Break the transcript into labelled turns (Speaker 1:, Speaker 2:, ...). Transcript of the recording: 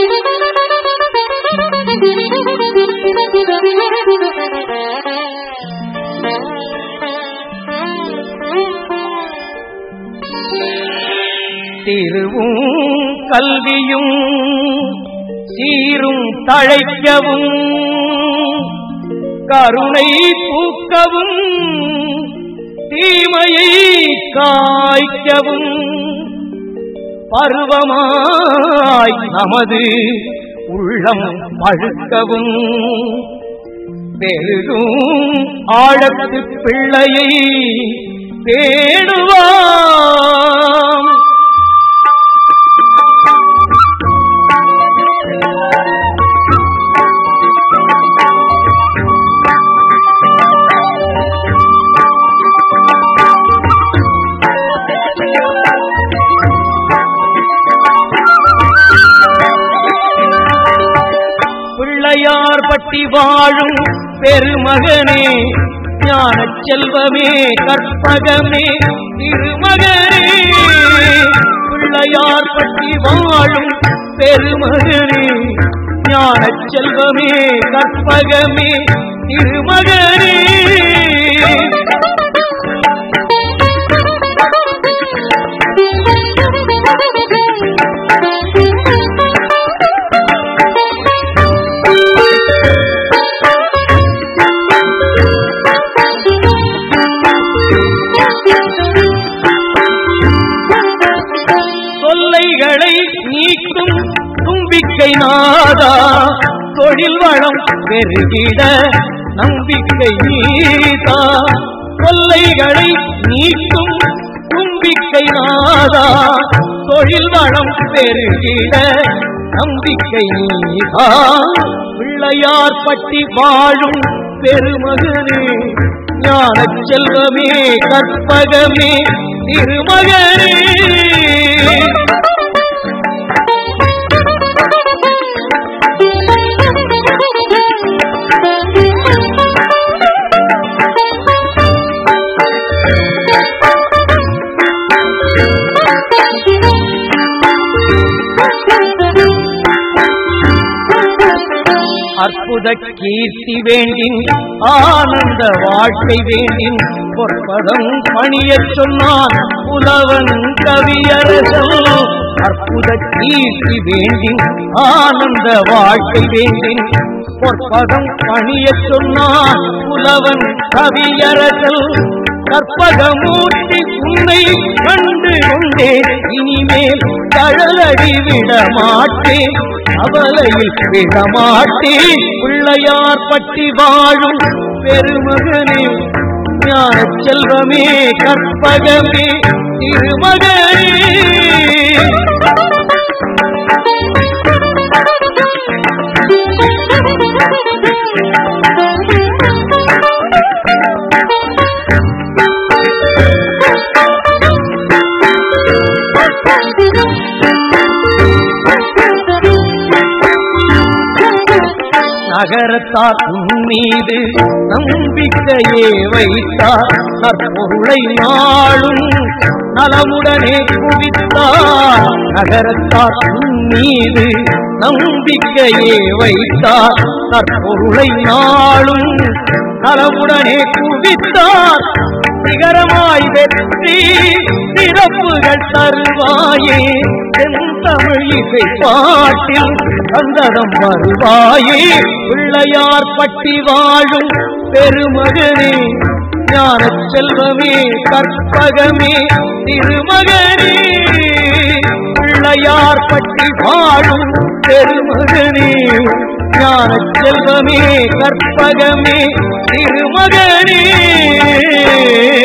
Speaker 1: திருவும் கல்வியும் சீரும் தழைக்கவும் கருணை பூக்கவும் தீமையை காய்க்கவும் பருவமாய் நமது உள்ளம் பழுக்கவும் பெருகும் ஆழத்து பிள்ளையை தேடுவாம் பிள்ளையார் பட்டி வாழும் பெருமகனே ஞான செல்வமே கற்பகமே திருமகனே பிள்ளையார் பட்டி வாழும் பெருமகனே ஞான செல்வமே கற்பகமே திருமகனே தொல்லைகளை நீக்கும் தும்பிக்கை நாதா தொழில் வளம் பெருகிட நம்பிக்கை நீதா தொல்லைகளை நீக்கும் தும்பிக்கை நாதா தொழில் வளம் பெருகிட நம்பிக்கை நீதா பிள்ளையார் பட்டி வாழும் பெருமகனே ஞான செல்வமே கற்பகமே திருமகனே அற்புத கீர்த்தி வேண்டின் ஆனந்த வாழ்க்கை வேண்டின் பொற்பதம் பணியச் சொன்னான் புலவன் கவியரசன் அற்புத கீர்த்தி வேண்டின் ஆனந்த வாழ்க்கை வேண்டின் பொற்பதம் பணியச் சொன்னான் புலவன் கவியரசன் கற்பகமூர்த்தி உன்னை கண்டு கொண்டேன் இனிமேல் தழலடி விட மாட்டேன் அவலையில் விட மாட்டேன் பிள்ளையார் பட்டி வாழும் பெருமகனே ஞான செல்வமே கற்பகமே திருமகனே நகரத்தார் உன் மீது நம்பிக்கையே வைத்தார் நற்பொருளை நாளும் நலமுடனே குவித்தார் நகரத்தார் உன் மீது நம்பிக்கையே வைத்தார் நற்பொருளை நாளும் நலமுடனே குவித்தார் சிகரமாய் வெற்றி சிறப்புகள் தருவாயே செந்தமிழ் இசை பாட்டில் அந்தரம் வருவாயே பிள்ளையார் பட்டி வாழும் பெருமகனே ஞான செல்வமே கற்பகமே திருமகனே பிள்ளையார் பட்டி வாழும் பெருமகனே ஞான செல்வமே கற்பகமே திருமகனே